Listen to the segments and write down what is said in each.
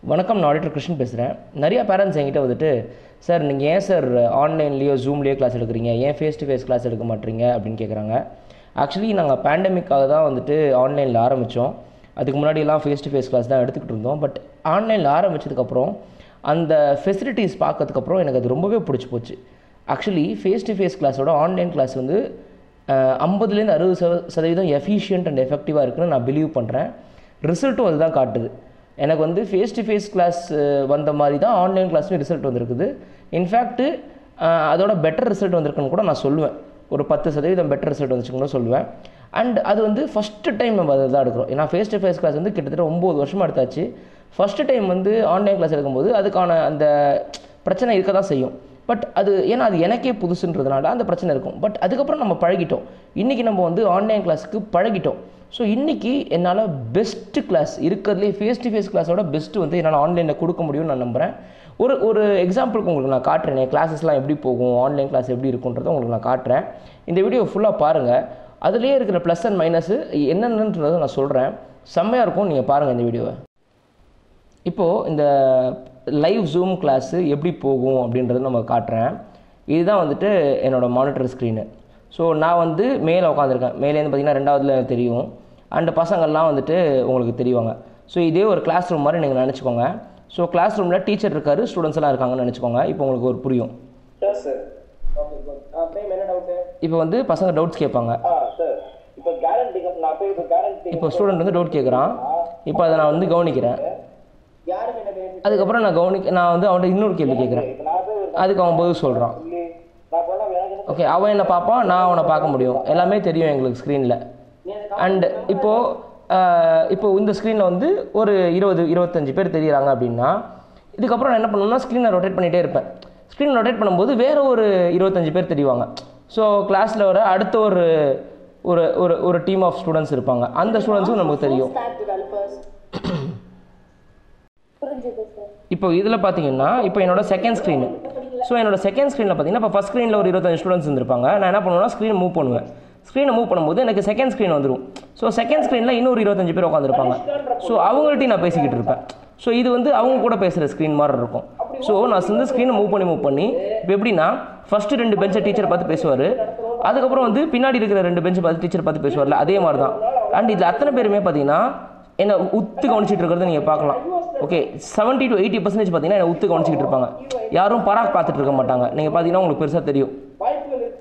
வணக்கம் நான் ஆடிட்டர் கிருஷ்ணன் பேசுகிறேன் நிறையா பேரண்ட்ஸ் என்கிட்ட வந்துட்டு சார் நீங்கள் ஏன் சார் ஆன்லைன்லேயோ ஜூம்லேயோ கிளாஸ் எடுக்கிறீங்க ஏன் ஃபேஸ் டு ஃபேஸ் கிளாஸ் எடுக்க மாட்டீங்க அப்படின்னு கேட்குறாங்க ஆக்சுவலி நாங்கள் பேண்டமிக்காக தான் வந்துட்டு ஆன்லைனில் ஆரம்பித்தோம் அதுக்கு முன்னாடியெல்லாம் ஃபேஸ் டு ஃபேஸ் கிளாஸ் தான் எடுத்துக்கிட்டு இருந்தோம் பட் ஆன்லைனில் ஆரம்பித்ததுக்கப்புறம் அந்த ஃபெசிலிட்டிஸ் பார்க்கறதுக்கப்புறம் எனக்கு அது ரொம்பவே பிடிச்சி போச்சு ஆக்சுவலி ஃபேஸ் டு ஃபேஸ் கிளாஸோட ஆன்லைன் கிளாஸ் வந்து ஐம்பதுலேருந்து அறுபது சத சதவீதம் எஃபிஷியன்ட் அண்ட் எஃபெக்டிவாக இருக்குன்னு நான் பிலீவ் பண்ணுறேன் ரிசல்ட்டும் அதுதான் காட்டுது எனக்கு வந்து ஃபேஸ் டு ஃபேஸ் கிளாஸ் வந்த மாதிரி தான் ஆன்லைன் கிளாஸ்லையும் ரிசல்ட் வந்திருக்குது இன்ஃபேக்ட்டு அதோட பெட்டர் ரிசல்ட் வந்திருக்குன்னு கூட நான் சொல்லுவேன் ஒரு பத்து சதவீதம் பெட்டர் ரிசல்ட் வந்துச்சுன்னு கூட சொல்லுவேன் அண்ட் அது வந்து ஃபஸ்ட்டு டைம் நம்ம அதை தான் எடுக்கிறோம் ஏன்னா ஃபேஸ் டு ஃபேஸ் கிளாஸ் வந்து கிட்டத்தட்ட ஒம்பது வருஷமாக எடுத்தாச்சு ஃபஸ்ட்டு டைம் வந்து ஆன்லைன் கிளாஸ் எடுக்கும்போது அதுக்கான அந்த பிரச்சனை இருக்க தான் செய்யும் பட் அது ஏன்னா அது எனக்கே புதுசுன்றதுனால அந்த பிரச்சனை இருக்கும் பட் அதுக்கப்புறம் நம்ம பழகிட்டோம் இன்றைக்கி நம்ம வந்து ஆன்லைன் கிளாஸுக்கு பழகிட்டோம் ஸோ இன்றைக்கி என்னால் பெஸ்ட்டு கிளாஸ் இருக்கிறதுலே ஃபேஸ் டு ஃபேஸ் கிளாஸோட பெஸ்ட்டு வந்து என்னால் ஆன்லைனில் கொடுக்க முடியும்னு நான் நம்புகிறேன் ஒரு ஒரு எக்ஸாம்பிளுக்கு உங்களுக்கு நான் காட்டுறேன் என் கிளாஸஸ்லாம் எப்படி போகும் ஆன்லைன் கிளாஸ் எப்படி இருக்குன்றதை உங்களுக்கு நான் காட்டுறேன் இந்த வீடியோ ஃபுல்லாக பாருங்கள் அதுலேயே இருக்கிற ப்ளஸ் அண்ட் மைனஸு என்னென்னன்றதை நான் சொல்கிறேன் செம்மையாக இருக்கும் நீங்கள் பாருங்கள் இந்த வீடியோவை இப்போது இந்த லைவ் ஜூம் கிளாஸு எப்படி போகும் அப்படின்றத நம்ம காட்டுறேன் இதுதான் வந்துட்டு என்னோடய மானிட்டர் ஸ்க்ரீனு ஸோ நான் வந்து மேலே உட்காந்துருக்கேன் மேலேருந்து பார்த்தீங்கன்னா ரெண்டாவதுல எனக்கு தெரியும் அண்டு பசங்கள்லாம் வந்துட்டு உங்களுக்கு தெரிவாங்க ஸோ இதே ஒரு கிளாஸ் ரூம் மாதிரி நீங்கள் நினச்சிக்கோங்க ஸோ கிளாஸ் ரூமில் டீச்சர் இருக்காரு ஸ்டூடெண்ட்ஸ் எல்லாம் இருக்காங்கன்னு நினச்சிக்கோங்க இப்போ உங்களுக்கு ஒரு புரியும் சார் சார் ஓகே குட் ஆ மேம் என்ன டவுட்டு இப்போ வந்து பசங்க டவுட்ஸ் கேட்பாங்க ஆ சார் இப்போ கேரண்டி நான் போய் இப்போ கேரண்டி இப்போ ஸ்டூடெண்ட் வந்து டவுட் கேட்குறான் இப்போ அதை நான் வந்து கவனிக்கிறேன் யாருக்கு என்ன பேசி அதுக்கப்புறம் நான் கவனிக்க நான் வந்து அவன்கிட்ட இன்னொரு கேள்வி கேட்குறேன் இப்போ நான் போய் ஒரு அதுக்கு அவன் பதில் சொல்கிறான் சொல்லி நான் போனால் எனக்கு என்ன ஓகே அவன் என்ன பார்ப்பான் நான் அவனை பார்க்க முடியும் எல்லாமே தெரியும் எங்களுக்கு ஸ்க்ரீனில் நீ எனக்கு அண்ட் இப்போது இப்போ இந்த ஸ்க்ரீனில் வந்து ஒரு இருபது இருபத்தஞ்சு பேர் தெரியுறாங்க அப்படின்னா இதுக்கப்புறம் நான் என்ன பண்ணுவேன்னா ஸ்க்ரீனை ரொட்டேட் பண்ணிகிட்டே இருப்பேன் ஸ்க்ரீன் ரொட்டேட் பண்ணும்போது வேறு ஒரு இருபத்தஞ்சு பேர் தெரிவாங்க ஸோ கிளாஸில் வர அடுத்த ஒரு ஒரு ஒரு ஒரு டீம் ஆஃப் ஸ்டூடெண்ட்ஸ் இருப்பாங்க அந்த ஸ்டூடெண்ட்ஸும் நமக்கு தெரியும் ஸ்டாக் டெவலப்பர்ஸ் புரிஞ்சுது சார் இப்போ இதில் பார்த்தீங்கன்னா இப்போ என்னோட செகண்ட் ஸ்க்ரீனு ஸோ என்னோட செகண்ட் ஸ்க்ரீனில் பார்த்தீங்கன்னா இப்போ ஃபஸ்ட் ஸ்க்ரீனில் ஒரு இருபத்தஞ்சு ஸ்டூடெண்ட்ஸ் இருந்திருப்பாங்க நான் என்ன பண்ணுவேன்னா ஸ்க்ரீனை மூவ் பண்ணுவேன் ஸ்க்ரீனை மூவ் பண்ணும்போது எனக்கு செகண்ட் ஸ்க்ரீன் வந்துடும் ஸோ செகண்ட் ஸ்க்ரீனில் இன்னொரு இருபத்தஞ்சு பேர் உட்காந்துருப்பாங்க ஸோ அவங்கள்ட்டையும் நான் பேசிக்கிட்டு இருப்பேன் ஸோ இது வந்து அவங்க கூட பேசுகிற ஸ்க்ரீன் மாதிரி இருக்கும் ஸோ நான் வந்து ஸ்க்ரீனை மூவ் பண்ணி மூவ் பண்ணி இப்போ எப்படின்னா ஃபஸ்ட்டு ரெண்டு பெஞ்சை டீச்சர் பார்த்து பேசுவார் அதுக்கப்புறம் வந்து பின்னாடி இருக்கிற ரெண்டு பெஞ்சை பார்த்து டீச்சர் பார்த்து பேசுவார்ல அதே மாதிரி தான் அண்ட் இதில் அத்தனை பேருமே பார்த்தீங்கன்னா என்ன உத்து கவனிச்சிட்டு இருக்கிறத நீங்கள் பார்க்கலாம் okay seventy to eighty percentage பார்த்தீங்கன்னா என்ன உத்து கவனிச்சிட்டு இருப்பாங்க யாரும் பராக் பார்த்துட்டு இருக்க மாட்டாங்க நீங்கள் பார்த்தீங்கன்னா உங்களுக்கு பெருசாக தெரியும் வாய்ப்புகள் இருக்கு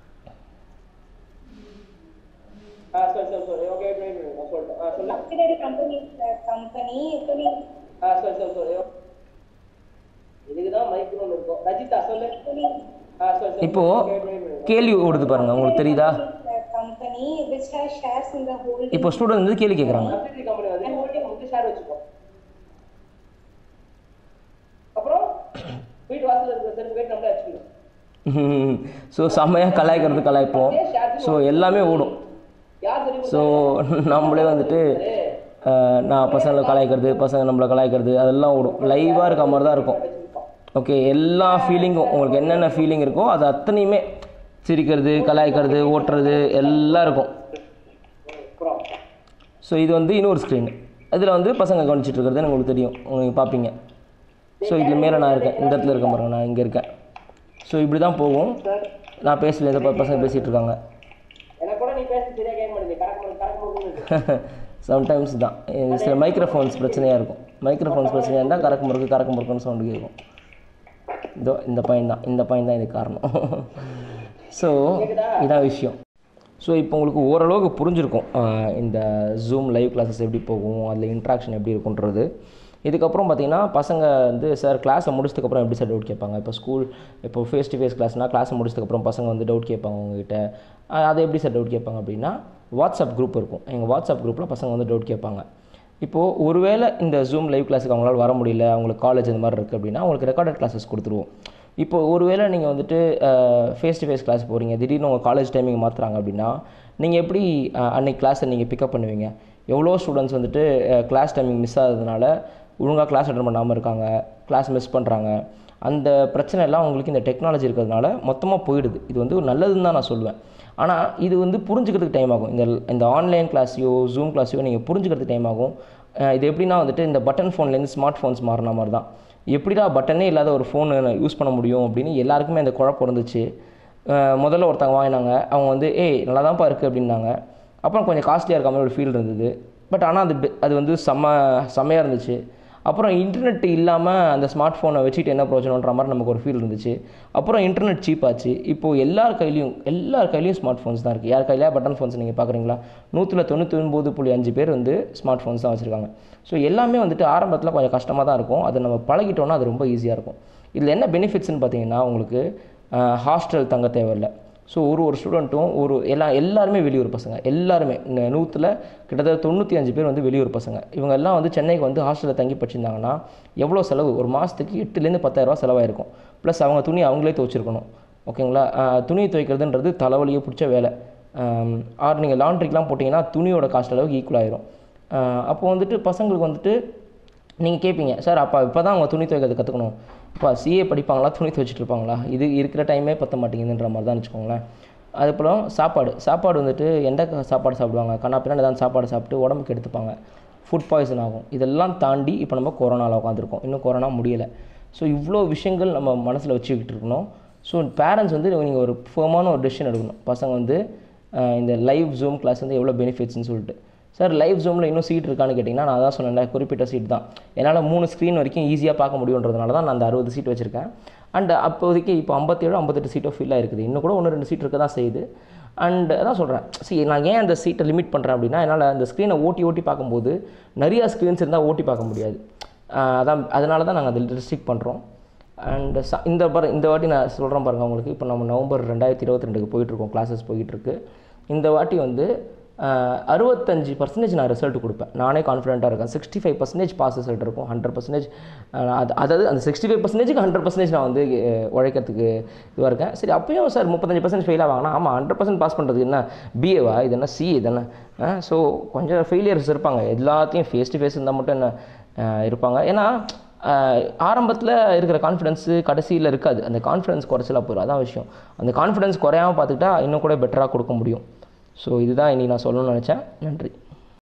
ஆ சரி சரி சரி ஓகே வெயிட் வெயிட் நான் சொல்றேன் ஆ சொல்லு சப்சிடரி கம்பெனி கம்பெனி சொல்லி ஆ சரி சரி சரி இதுக்கு தான் மைக்ரோன் இருக்கும் ரஜிதா சொல்லு ஆ சரி சரி இப்போ wait, wait, wait. கேள்வி ஓடுது பாருங்க உங்களுக்கு தெரியுதா company which has shares in the holding இப்போ ஸ்டூடெண்ட் வந்து கேள்வி கேட்குறாங்க சப்சிடரி கம்பெனி வந்து ஹோல்டிங் வந்து ஷேர் வச்சுக்கோ அப்புறம் வீட்டு வாசல்ல இருக்கிற சர்டிஃபிகேட் நம்மளே வச்சுக்கணும் ஸோ செம்மையாக கலாய்க்கிறது கலாய்ப்போம் ஸோ எல்லாமே ஓடும் யார் தெரியும் ஸோ நம்மளே வந்துட்டு அஹ், நான் பசங்களை கலாய்க்கிறது பசங்க நம்மளை கலாய்க்கிறது அதெல்லாம் ஓடும் லைவாக இருக்க மாதிரி தான் இருக்கும் ஓகே எல்லா ஃபீலிங்கும் உங்களுக்கு என்னென்ன ஃபீலிங் இருக்கோ அது அத்தனையுமே சிரிக்கிறது கலாய்க்கிறது ஓட்டுறது எல்லாம் இருக்கும் அப்புறம் ஸோ இது வந்து இன்னொரு ஸ்க்ரீன் இதில் வந்து பசங்க கவனிச்சிட்டு இருக்கிறது உங்களுக்கு தெரியும் நீங்கள் பார்ப்பீங்க ஸோ இதில் மேலே நான் இருக்கேன் இந்த இடத்துல இருக்கேன் பாருங்க நான் இங்கே இருக்கேன் ஸோ இப்படி தான் போகும் நான் பேசல இந்த ப- பசங்க பேசிகிட்டு இருக்காங்க எனக்கு கூட நீ பேச சரியா கேட்க மாட்டேங்குது கரெக்ட் கரெக்ட் பண்ணுறது சம்டைம்ஸ் தான் இது சில மைக்ரோஃபோன்ஸ் பிரச்சனையாக இருக்கும் மைக்ரோஃபோன்ஸ் பிரச்சனையாக இருந்தால் கறக்கு முறுக்கு கறக்கு முறுக்குன்னு சவுண்டு கேட்கும் இதோ இந்த பையன் தான் இந்த பையன் தான் இதுக்கு காரணம் ஸோ இதான் விஷயம் ஸோ இப்போ உங்களுக்கு ஓரளவுக்கு புரிஞ்சிருக்கும் ஆஹ் இந்த ஜூம் லைவ் கிளாஸஸ் எப்படி போகும் அதில் இன்ட்ராக்ஷன் எப்படி இருக்குன்றது இதுக்கப்புறம் பார்த்தீங்கன்னா பசங்க வந்து சார் கிளாஸை முடிச்சதுக்கப்புறம் எப்படி சார் டவுட் கேட்பாங்க இப்போ ஸ்கூல் இப்போ ஃபேஸ் டு ஃபேஸ் கிளாஸ்னால் கிளாஸை முடிச்சதுக்கப்புறம் பசங்க வந்து டவுட் கேட்பாங்க உங்ககிட்ட ஆஹ் அதை எப்படி சார் டவுட் கேட்பாங்க அப்படின்னா வாட்ஸ்அப் குரூப் இருக்கும் எங்கள் வாட்ஸ்அப் குரூப்பில் பசங்க வந்து டவுட் கேட்பாங்க இப்போது ஒருவேளை இந்த ஜூம் லைவ் கிளாஸுக்கு அவங்களால வர முடியல அவங்களுக்கு காலேஜ் இந்த மாதிரி இருக்குது அப்படின்னா அவங்களுக்கு ரெக்கார்டட் கிளாஸஸ் கொடுத்துருவோம் இப்போ ஒருவேளை நீங்கள் வந்துட்டு ஃபேஸ் டு ஃபேஸ் கிளாஸ் போகிறீங்க திடீர்னு உங்கள் காலேஜ் டைமிங் மாற்றுறாங்க அப்படின்னா நீங்கள் எப்படி அஹ், அன்னைக்கு கிளாஸை நீங்கள் பிக்கப் பண்ணுவீங்க எவ்வளோ ஸ்டூடெண்ட்ஸ் வந்துட்டு கிளாஸ் டைமிங் மிஸ் ஆகுறதுனால ஒழுங்காக கிளாஸ் அட்டன் பண்ணாமல் இருக்காங்க கிளாஸ் மிஸ் பண்ணுறாங்க அந்த பிரச்சனை எல்லாம் உங்களுக்கு இந்த டெக்னாலஜி இருக்கிறதுனால மொத்தமாக போயிடுது இது வந்து ஒரு நல்லதுன்னு தான் நான் சொல்லுவேன் ஆனால் இது வந்து புரிஞ்சுக்கிறதுக்கு டைம் ஆகும் இந்த இந்த ஆன்லைன் கிளாஸையோ ஜூம் கிளாஸையோ நீங்கள் புரிஞ்சுக்கிறதுக்கு டைம் ஆகும் அஹ் இது எப்படின்னா வந்துட்டு இந்த பட்டன் ஃபோன்லேருந்து ஸ்மார்ட் ஃபோன்ஸ் மாறின மாதிரி தான் எப்படிடா பட்டனே இல்லாத ஒரு ஃபோன் யூஸ் பண்ண முடியும் அப்படின்னு எல்லாருக்குமே அந்த குழப்பம் இருந்துச்சு அஹ் முதல்ல ஒருத்தவங்க வாங்கினாங்க அவங்க வந்து ஏய் நல்லா தான்ப்பா இருக்குது அப்படின்னாங்க அப்புறம் கொஞ்சம் காஸ்ட்லியாக இருக்க மாதிரி ஒரு ஃபீல் இருந்தது பட் ஆனால் அது பெ- அது வந்து செம்ம செம்மையாக இருந்துச்சு அப்புறம் இன்டர்நெட் இல்லாமல் அந்த ஸ்மார்ட் ஃபோனை வச்சுட்டு என்ன பிரயோஜனன்ற மாதிரி நமக்கு ஒரு ஃபீல் இருந்துச்சு அப்புறம் இன்டர்நெட் சீப் ஆச்சு இப்போது எல்லார் கையிலையும் எல்லார் கையிலையும் ஸ்மார்ட் ஃபோன்ஸ் தான் இருக்குது யார் கையிலையா பட்டன் ஃபோன்ஸ் நீங்கள் பார்க்குறீங்களா நூற்றில் தொண்ணூற்றி ஒன்பது புள்ளி அஞ்சு பேர் வந்து ஸ்மார்ட் ஃபோன்ஸ் தான் வச்சுருக்காங்க ஸோ எல்லாமே வந்துட்டு ஆரம்பத்தில் கொஞ்சம் கஷ்டமாக தான் இருக்கும் அதை நம்ம பழகிட்டோம்னா அது ரொம்ப ஈஸியாக இருக்கும் இதில் என்ன பெனிஃபிட்ஸ்னு பார்த்தீங்கன்னா உங்களுக்கு ஹாஸ்டல் தங்க தேவையில்லை ஸோ ஒரு ஒரு ஸ்டூடெண்ட்டும் ஒரு எல்லா எல்லாருமே வெளியூர் பசங்க எல்லாருமே இந்த நூற்றில் கிட்டத்தட்ட தொண்ணூற்றி அஞ்சு பேர் வந்து வெளியூர் பசங்க இவங்க எல்லாம் வந்து சென்னைக்கு வந்து ஹாஸ்டலில் தங்கி படிச்சிருந்தாங்கன்னா எவ்வளோ செலவு ஒரு மாதத்துக்கு எட்டுலேருந்து பத்தாயிரரூவா செலவாயிருக்கும் ப்ளஸ் அவங்க துணி அவங்களே துவைச்சிருக்கணும் ஓகேங்களா ஆஹ் துணி துவைக்கிறதுன்றது தலைவலியை பிடிச்ச வேலை ஆர் நீங்கள் லாண்ட்ரிக்கெலாம் போட்டிங்கன்னா துணியோட காஸ்ட் அளவுக்கு ஈக்குவல் ஆயிரும் அப்போ வந்துட்டு பசங்களுக்கு வந்துட்டு நீங்கள் கேட்பீங்க சார் அப்போ இப்போ தான் அவங்க துணி துவைக்கிறது கற்றுக்கணும் இப்போ சிஏ படிப்பாங்களா துணி துவைச்சிட்டு இருப்பாங்களா இது இருக்கிற டைமே பத்த மாட்டேங்குதுன்ற மாதிரி தான் வச்சுக்கோங்களேன் அதுக்கப்புறம் சாப்பாடு சாப்பாடு வந்துட்டு எந்த க- சாப்பாடு சாப்பிடுவாங்க கண்ணா பின்னாடி தான் சாப்பாடு சாப்பிட்டு உடம்புக்கு எடுத்துப்பாங்க ஃபுட் பாய்சன் ஆகும் இதெல்லாம் தாண்டி இப்போ நம்ம கொரோனாவில் உட்காந்துருக்கோம் இன்னும் கொரோனா முடியலை ஸோ இவ்வளோ விஷயங்கள் நம்ம மனசில் வச்சுக்கிட்டு இருக்கணும் ஸோ பேரண்ட்ஸ் வந்து நீங்கள் ஒரு ஃபேமான ஒரு டெசிஷன் எடுக்கணும் பசங்க வந்து அஹ், இந்த லைவ் ஜூம் கிளாஸ் வந்து எவ்வளோ பெனிஃபிட்ஸ்னு சொல்லிட்டு சார் லைவ் ஜூமில் இன்னும் சீட் இருக்கான்னு கேட்டிங்கன்னா நான் தான் சொன்னேன்ல குறிப்பிட்ட சீட் தான் என்னால் மூணு ஸ்க்ரீன் வரைக்கும் ஈஸியாக பார்க்க முடியுன்றதுனால தான் நான் அந்த அறுபது சீட் வச்சுருக்கேன் அண்ட் அப்போதைக்கு இப்போ ஐம்பத்தேழு ஐம்பத்தெட்டு சீட்டோ ஃபில் ஆயிருக்குது இன்னும் கூட ஒன்று ரெண்டு சீட் இருக்க தான் செய்யுது அண்ட் அதான் சொல்கிறேன் சரி நான் ஏன் அந்த சீட்டை லிமிட் பண்ணுறேன் அப்படின்னா என்னால் அந்த ஸ்க்ரீனை ஓட்டி ஓட்டி பார்க்கும்போது நிறையா ஸ்க்ரீன்ஸ் இருந்தால் ஓட்டி பார்க்க முடியாது ஆஹ் அதான் அதனால தான் நாங்கள் அதை ரெஸ்ட்ரிக்ட் பண்ணுறோம் அண்ட் இந்த பாரு இந்த வாட்டி நான் சொல்கிறேன் பாருங்க உங்களுக்கு இப்போ நம்ம நவம்பர் ரெண்டாயிரத்தி இருபத்தி ரெண்டுக்கு போயிட்டுருக்கோம் கிளாஸஸ் போயிட்டுருக்கு இந்த வாட்டி வந்து ஆஹ் அறுபத்தஞ்சு பர்சன்டேஜ் நான் ரிசல்ட் கொடுப்பேன் நானே கான்ஃபிடென்ட்டாக இருக்கேன் sixty five percentage pass result இருக்கும் ஹண்ட்ரட் பர்சன்டேஜ் அது அதாவது அந்த சிக்ஸ்டி ஃபைவ் பர்சன்டேஜுக்கு ஹண்ட்ரட் பர்சன்டேஜ் நான் வந்து அஹ், உழைக்கிறதுக்கு இதுவாக இருக்கேன் சரி அப்பயும் சார் முப்பத்தஞ்சு பர்சன்ட் ஃபெயில் ஆவாங்கன்னா ஆமாம் ஹண்ட்ரட் பர்சன்ட் பாஸ் பண்ணுறதுக்கு என்ன பிஏவா இது என்ன சி இது என்ன ஸோ கொஞ்சம் ஃபெயிலியர்ஸ் இருப்பாங்க எல்லாத்தையும் ஃபேஸ் டு ஃபேஸ் இருந்தால் மட்டும் என்ன அஹ், இருப்பாங்க ஏன்னா ஆரம்பத்தில் இருக்கிற கான்ஃபிடன்ஸு கடைசியில் இருக்காது அந்த கான்ஃபிடன்ஸ் குறைச்சலா போயிடும் அதான் விஷயம் அந்த கான்ஃபிடன்ஸ் குறையாமல் பார்த்துக்கிட்டா இன்னும் கூட பெட்டராக கொடுக்க முடியும் ஸோ இதுதான் இன்றைக்கி நான் சொல்லணும்னு நினச்சேன் நன்றி